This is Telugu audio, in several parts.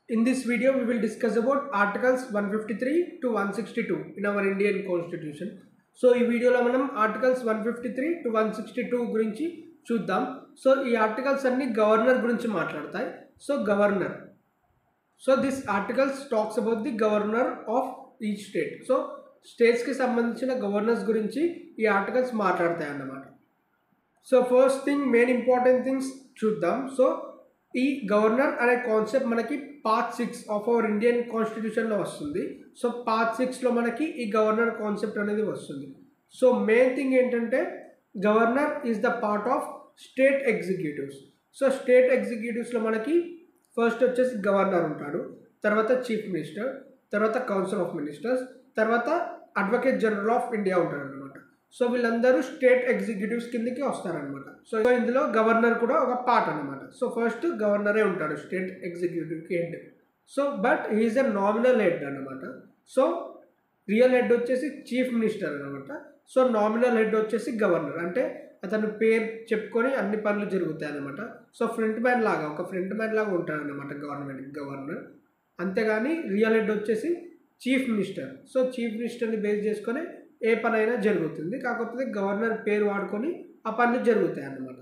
In this video, we will discuss about Articles 153 to 162 in our Indian Constitution. So ఈ వీడియోలో మనం articles one fifty three to one sixty two గురించి చూద్దాం సో ఈ ఆర్టికల్స్ అన్ని గవర్నర్ గురించి మాట్లాడతాయి so governor so this articles talks about the governor of each state so స్టేట్స్కి సంబంధించిన గవర్నర్స్ గురించి ఈ ఆర్టికల్స్ మాట్లాడతాయి అన్నమాట so first thing main important things చూద్దాం సో ఈ గవర్నర్ అనే కాన్సెప్ట్ మనకి part six of our Indian కాన్స్టిట్యూషన్లో వస్తుంది సో పార్ట్ సిక్స్లో మనకి ఈ గవర్నర్ కాన్సెప్ట్ అనేది వస్తుంది సో మెయిన్ థింగ్ ఏంటంటే governor is the part of state executives so state ఎగ్జిక్యూటివ్స్లో మనకి ఫస్ట్ వచ్చేసి గవర్నర్ ఉంటాడు తర్వాత చీఫ్ మినిస్టర్ తర్వాత కౌన్సిల్ ఆఫ్ మినిస్టర్స్ తర్వాత అడ్వకేట్ జనరల్ ఆఫ్ ఇండియా ఉంటాడు అనమాట సో వీళ్ళందరూ స్టేట్ ఎగ్జిక్యూటివ్స్ కిందకి వస్తారనమాట సో ఇందులో గవర్నర్ కూడా ఒక పార్ట్ అనమాట సో ఫస్ట్ గవర్నరే ఉంటాడు స్టేట్ ఎగ్జిక్యూటివ్కి head so but he's a nominal head అనమాట సో రియల్ హెడ్ వచ్చేసి చీఫ్ మినిస్టర్ అనమాట సో నామినల్ హెడ్ వచ్చేసి గవర్నర్ అంటే అతను పేరు చెప్పుకొని అన్ని పనులు జరుగుతాయి అనమాట సో ఫ్రంట్ మ్యాన్ లాగా ఒక ఫ్రంట్ మ్యాన్ లాగా ఉంటాడు అనమాట గవర్నమెంట్ గవర్నర్ అంతేగాని రియల్ హెడ్ వచ్చేసి చీఫ్ మినిస్టర్ సో చీఫ్ మినిస్టర్ని బేస్ చేసుకొని ఏ పని అయినా జరుగుతుంది కాకపోతే గవర్నర్ పేరు వాడుకొని ఆ పనులు జరుగుతాయి అన్నమాట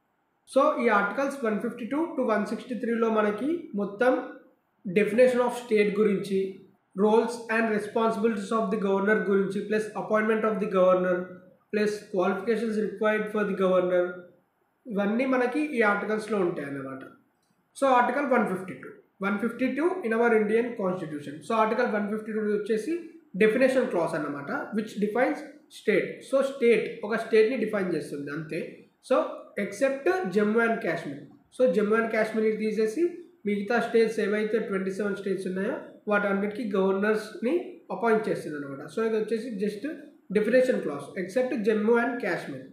సో ఈ articles one fifty two to one sixty త్రీలో మనకి మొత్తం డెఫినేషన్ ఆఫ్ స్టేట్ గురించి roles and responsibilities of the governor గురించి plus appointment of the governor plus qualifications required for the governor ఇవన్నీ మనకి ఈ ఆర్టికల్స్లో ఉంటాయి అన్నమాట so article one fifty two one fifty two in our Indian constitution so article one fifty two వచ్చేసి డెఫినేషన్ క్లాస్ అన్నమాట which defines state so state ఒక స్టేట్ని డిఫైన్ చేస్తుంది అంతే so except Jammu and Kashmir so Jammu and Kashmir తీసేసి మిగతా స్టేట్స్ ఏవైతే ట్వంటీ సెవెన్ స్టేట్స్ ఉన్నాయో వాటన్నిటికీ గవర్నర్స్ని అపాయింట్ చేస్తుంది అనమాట సో ఇది వచ్చేసి just definition clause except Jammu and Kashmir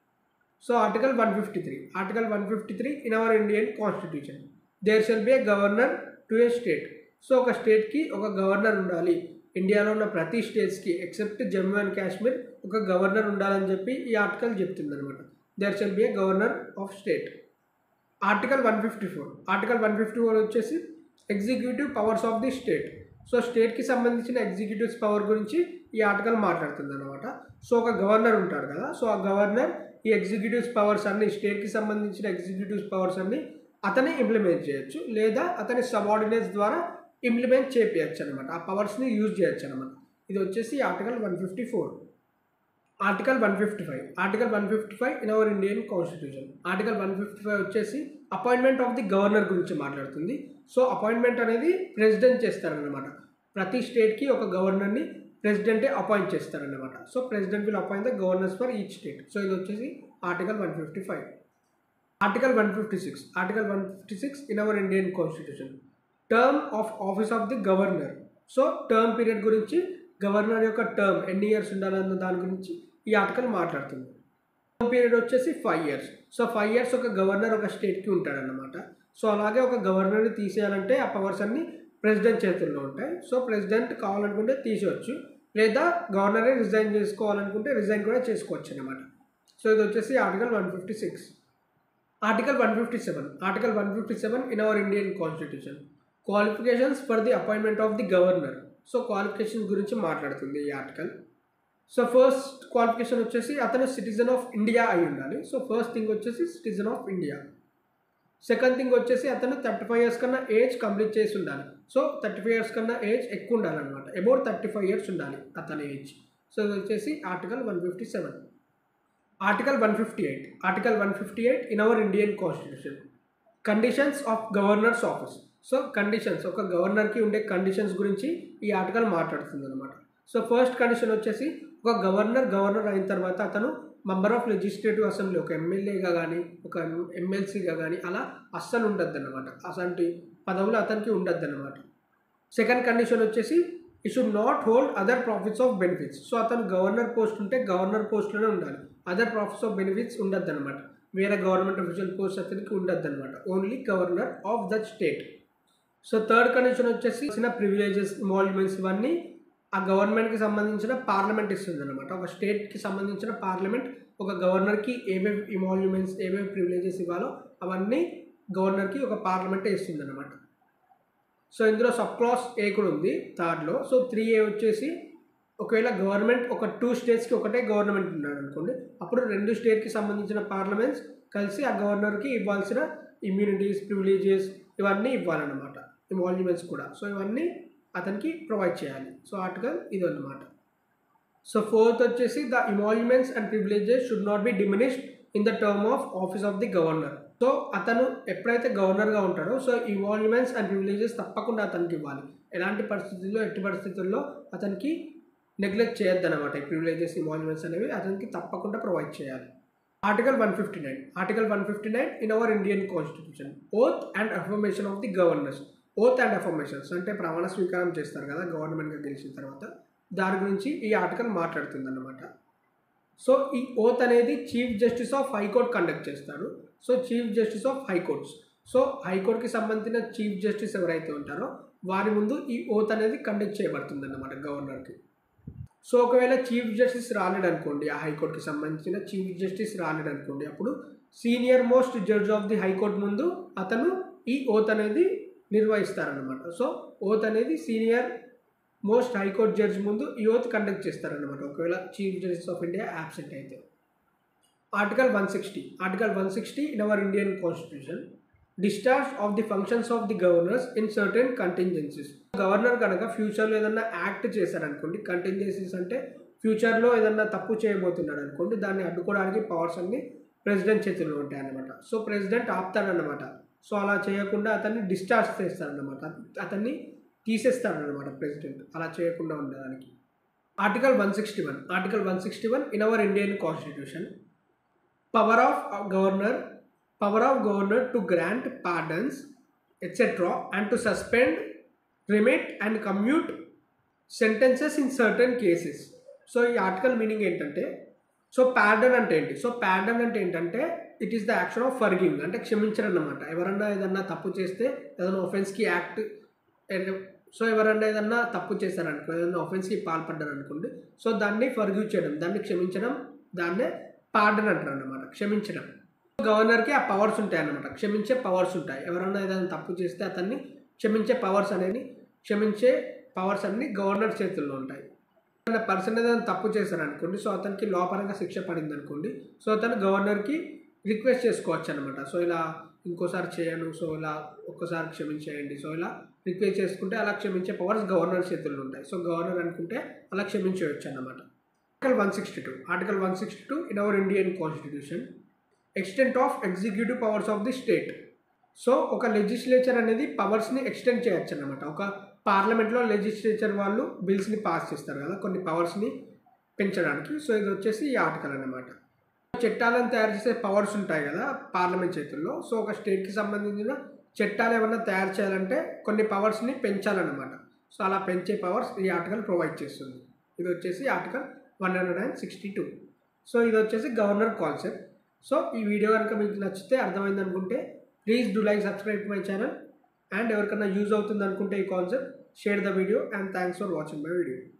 so article one fifty three article one fifty three in our Indian constitution there shall be a governor to a state so ఒక స్టేట్కి ఒక గవర్నర్ ఉండాలి ఇండియాలో ఉన్న ప్రతి స్టేట్స్కి ఎక్సెప్ట్ జమ్మూ అండ్ కాశ్మీర్ ఒక గవర్నర్ ఉండాలని చెప్పి ఈ ఆర్టికల్ చెప్తుంది అనమాట there shall be a governor of state article one fifty four article one fifty four వచ్చేసి executive powers of the state so స్టేట్కి సంబంధించిన ఎగ్జిక్యూటివ్స్ పవర్ గురించి ఈ ఆర్టికల్ మాట్లాడుతుంది అనమాట సో ఒక గవర్నర్ ఉంటాడు కదా సో ఆ గవర్నర్ ఈ ఎగ్జిక్యూటివ్స్ పవర్స్ అన్ని స్టేట్కి సంబంధించిన ఎగ్జిక్యూటివ్స్ పవర్స్ అన్ని అతనే ఇంప్లిమెంట్ చేయొచ్చు లేదా అతని సబార్డినేట్స్ ద్వారా ఇంప్లిమెంట్ చేపించచ్చు అనమాట ఆ పవర్స్ని యూజ్ చేయొచ్చు అనమాట ఇది వచ్చేసి article one fifty four article one fifty five article one fifty five in our Indian constitution article one fifty five వచ్చేసి అపాయింట్మెంట్ ఆఫ్ ది గవర్నర్ గురించి మాట్లాడుతుంది సో అపాయింట్మెంట్ అనేది ప్రెసిడెంట్ చేస్తారనమాట ప్రతి స్టేట్కి ఒక గవర్నర్ని ప్రెసిడెంటే అపాయింట్ చేస్తారనమాట so president will appoint the governors for each state so ఇది వచ్చేసి article one fifty five article one fifty six article one fifty six in our Indian constitution term of office of the governor so term period గురించి గవర్నర్ యొక్క టర్మ్ ఎన్ని ఇయర్స్ ఉండాలన్న దాని గురించి ఈ ఆర్టికల్ మాట్లాడుతుంది టర్మ్ పీరియడ్ వచ్చేసి five years so five years ఒక గవర్నర్ ఒక స్టేట్కి ఉంటాడనమాట సో అలాగే ఒక గవర్నర్ని తీసేయాలంటే ఆ పవర్స్ అన్ని ప్రెసిడెంట్ చేతుల్లో ఉంటాయి సో ప్రెసిడెంట్ కావాలనుకుంటే తీసేయచ్చు లేదా గవర్నరే రిజైన్ చేసుకోవాలనుకుంటే రిజైన్ కూడా చేసుకోవచ్చు అనమాట సో ఇది వచ్చేసి article one fifty six article one fifty seven article one fifty seven in our Indian constitution qualifications for the appointment of the governor so qualifications గురించి మాట్లాడుతుంది ఈ ఆర్టికల్ సో ఫస్ట్ క్వాలిఫికేషన్ వచ్చేసి అతను సిటిజన్ ఆఫ్ ఇండియా అయి ఉండాలి సో ఫస్ట్ థింగ్ వచ్చేసి citizen of India second thing వచ్చేసి అతను థర్టీ ఫైవ్ ఇయర్స్ కన్నా ఏజ్ కంప్లీట్ చేసి ఉండాలి సో థర్టీ ఫైవ్ ఇయర్స్ కన్నా ఏజ్ ఎక్కువ ఉండాలన్నమాట అబౌట్ థర్టీ ఫైవ్ ఇయర్స్ ఉండాలి అతని ఏజ్ సో ఇది వచ్చేసి article one fifty seven article one fifty eight article one fifty eight in our Indian constitution conditions of governors office so conditions ఒక గవర్నర్కి ఉండే కండిషన్స్ గురించి ఈ ఆర్టికల్ మాట్లాడుతుంది అనమాట సో ఫస్ట్ కండిషన్ వచ్చేసి ఒక గవర్నర్ గవర్నర్ అయిన తర్వాత అతను మెంబర్ ఆఫ్ లెజిస్లేటివ్ అసెంబ్లీ ఒక ఎమ్మెల్యేగా కానీ ఒక ఎమ్మెల్సీగా కానీ అలా అస్సలు ఉండద్దు అనమాట అలాంటి పదవులు అతనికి ఉండద్దు అనమాట సెకండ్ కండిషన్ వచ్చేసి he should not hold other profits of benefits so అతను గవర్నర్ పోస్ట్ ఉంటే గవర్నర్ పోస్ట్లోనే ఉండాలి అదర్ ప్రాఫిట్స్ ఆఫ్ బెనిఫిట్స్ ఉండద్దు అనమాట వేరే గవర్నమెంట్ అఫీషియల్ పోస్ట్ అతనికి ఉండద్దు అనమాట only governor of that state so third condition వచ్చేసి చిన్న ప్రివిలేజెస్ ఇన్వాల్వ్మెంట్స్ ఇవన్నీ ఆ గవర్నమెంట్కి సంబంధించిన పార్లమెంట్ ఇస్తుంది అనమాట ఒక స్టేట్కి సంబంధించిన పార్లమెంట్ ఒక గవర్నర్కి ఏమేమి ఇమాల్యుమెంట్స్ ఏమేమి ప్రివిలేజెస్ ఇవ్వాలో అవన్నీ గవర్నర్కి ఒక పార్లమెంటే ఇస్తుంది అనమాట సో ఇందులో సబ్ క్లాస్ ఏ కూడా ఉంది థర్డ్లో సో త్రీ ఏ వచ్చేసి ఒకవేళ గవర్నమెంట్ ఒక టూ స్టేట్స్కి ఒకటే గవర్నమెంట్ ఉన్నాడు అనుకోండి అప్పుడు రెండు స్టేట్కి సంబంధించిన పార్లమెంట్స్ కలిసి ఆ గవర్నర్కి ఇవ్వాల్సిన ఇమ్యూనిటీస్ ప్రివిలేజెస్ ఇవన్నీ ఇవ్వాలన్నమాట ఇమాల్యుమెంట్స్ కూడా సో ఇవన్నీ అతనికి ప్రొవైడ్ చేయాలి సో ఆర్టికల్ ఇది అన్నమాట సో ఫోర్త్ వచ్చేసి the emoluments and privileges should not be diminished in the term of office of the governor so అతను ఎప్పుడైతే గవర్నర్గా ఉంటాడో సో ఇమాల్యుమెంట్స్ అండ్ ప్రివిలేజెస్ తప్పకుండా అతనికి ఇవ్వాలి ఎలాంటి పరిస్థితుల్లో ఎట్టి పరిస్థితుల్లో అతనికి నెగ్లెక్ట్ చేయొద్దన్నమాట ఈ ప్రివిలేజెస్ ఇమాల్యుమెంట్స్ అనేవి అతనికి తప్పకుండా ప్రొవైడ్ చేయాలి article one fifty nine article one fifty nine in our Indian constitution oath and affirmation of the governors oath and affirmations అంటే ప్రమాణ స్వీకారం చేస్తారు కదా గవర్నమెంట్గా గెలిచిన తర్వాత దాని గురించి ఈ ఆర్టికల్ మాట్లాడుతుంది అన్నమాట సో ఈ ఓత్ అనేది chief justice of high court conduct చేస్తాడు so chief justice of high courts so హైకోర్టుకి సంబంధించిన చీఫ్ జస్టిస్ ఎవరైతే ఉంటారో వారి ముందు ఈ ఓత్ అనేది కండక్ట్ చేయబడుతుంది అన్నమాట గవర్నర్కి సో ఒకవేళ చీఫ్ జస్టిస్ రాలేడు అనుకోండి ఆ హైకోర్టుకి సంబంధించిన చీఫ్ జస్టిస్ రాలేడు అనుకోండి అప్పుడు senior most judge of the high court ముందు అతను ఈ ఓత్ అనేది నిర్వహిస్తారనమాట సో ఓత్ అనేది సీనియర్ మోస్ట్ హైకోర్టు జడ్జ్ ముందు ఈ ఓత్ కండక్ట్ చేస్తారనమాట ఒకవేళ chief justice of India absent అయితే article one sixty article one sixty in our Indian constitution discharge of the functions of the governors in certain contingencies governor కనుక ఫ్యూచర్లో ఏదన్నా యాక్ట్ చేశారనుకోండి కంటింజెన్సీస్ అంటే ఫ్యూచర్లో ఏదన్నా తప్పు చేయబోతున్నాడు అనుకోండి దాన్ని అడ్డుకోవడానికి పవర్స్ అన్ని ప్రెసిడెంట్ చేతుల్లో ఉంటాయి అన్నమాట సో ప్రెసిడెంట్ ఆపుతాడనమాట సో అలా చేయకుండా అతన్ని డిశ్చార్జ్ చేస్తాడనమాట అతన్ని తీసేస్తాడనమాట ప్రెసిడెంట్ అలా చేయకుండా ఉండడానికి article one sixty one article one sixty one in our Indian constitution power of governor power of governor to grant pardons etcetera and to suspend remit and commute sentences in certain cases so ఈ ఆర్టికల్ మీనింగ్ ఏంటంటే సో ప్యార్డన్ అంటే ఏంటి సో ప్యార్డన్ అంటే ఏంటంటే it is the action of forgiving అంటే క్షమించడం అన్నమాట ఎవరన్నా ఏదన్నా తప్పు చేస్తే ఏదైనా ఒఫెన్స్కి యాక్ట్ సో ఎవరన్నా ఏదన్నా తప్పు చేశారనుకో ఏదైనా ఒఫెన్స్కి పాల్పడ్డారు అనుకోండి సో దాన్ని ఫర్గ్యూ చేయడం దాన్ని క్షమించడం దాన్నే పార్డన్ అంటారు అనమాట క్షమించడం గవర్నర్కి ఆ పవర్స్ ఉంటాయి అన్నమాట క్షమించే పవర్స్ ఉంటాయి ఎవరన్నా ఏదైనా తప్పు చేస్తే అతన్ని క్షమించే పవర్స్ అనేది క్షమించే పవర్స్ అన్ని గవర్నర్ చేతుల్లో ఉంటాయి ఏదైనా పర్సన్ ఏదైనా తప్పు చేశారనుకోండి సో అతనికి లోపరంగా శిక్ష పడింది అనుకోండి సో అతను గవర్నర్కి రిక్వెస్ట్ చేసుకోవచ్చు అనమాట సో ఇలా ఇంకోసారి చేయను సో ఇలా ఒక్కసారి క్షమించేయండి సో ఇలా రిక్వెస్ట్ చేసుకుంటే అలా క్షమించే పవర్స్ గవర్నర్ చేతుల్లో ఉంటాయి సో గవర్నర్ అనుకుంటే అలా క్షమించవచ్చు అన్నమాట article one sixty two article one sixty two in our Indian constitution extent of executive powers of the state so ఒక లెజిస్లేచర్ అనేది పవర్స్ని ఎక్స్టెండ్ చేయొచ్చు అనమాట ఒక పార్లమెంట్లో లెజిస్లేచర్ వాళ్ళు బిల్స్ని పాస్ చేస్తారు కదా కొన్ని పవర్స్ని పెంచడానికి సో ఇది వచ్చేసి ఈ ఆర్టికల్ అన్నమాట చట్టాలను తయారు చేసే పవర్స్ ఉంటాయి కదా పార్లమెంట్ చేతుల్లో సో ఒక స్టేట్కి సంబంధించిన చట్టాలు ఏమన్నా తయారు చేయాలంటే కొన్ని పవర్స్ని పెంచాలన్నమాట సో అలా పెంచే పవర్స్ ఈ ఆర్టికల్ ప్రొవైడ్ చేస్తుంది ఇది వచ్చేసి article one hundred and sixty two so ఇది వచ్చేసి గవర్నర్ కాన్సెప్ట్ సో ఈ వీడియో కనుక మీకు నచ్చితే అర్థమైంది అనుకుంటే please do like subscribe my channel and ఎవరికైనా యూజ్ అవుతుంది అనుకుంటే ఈ concept share the video and thanks for watching my video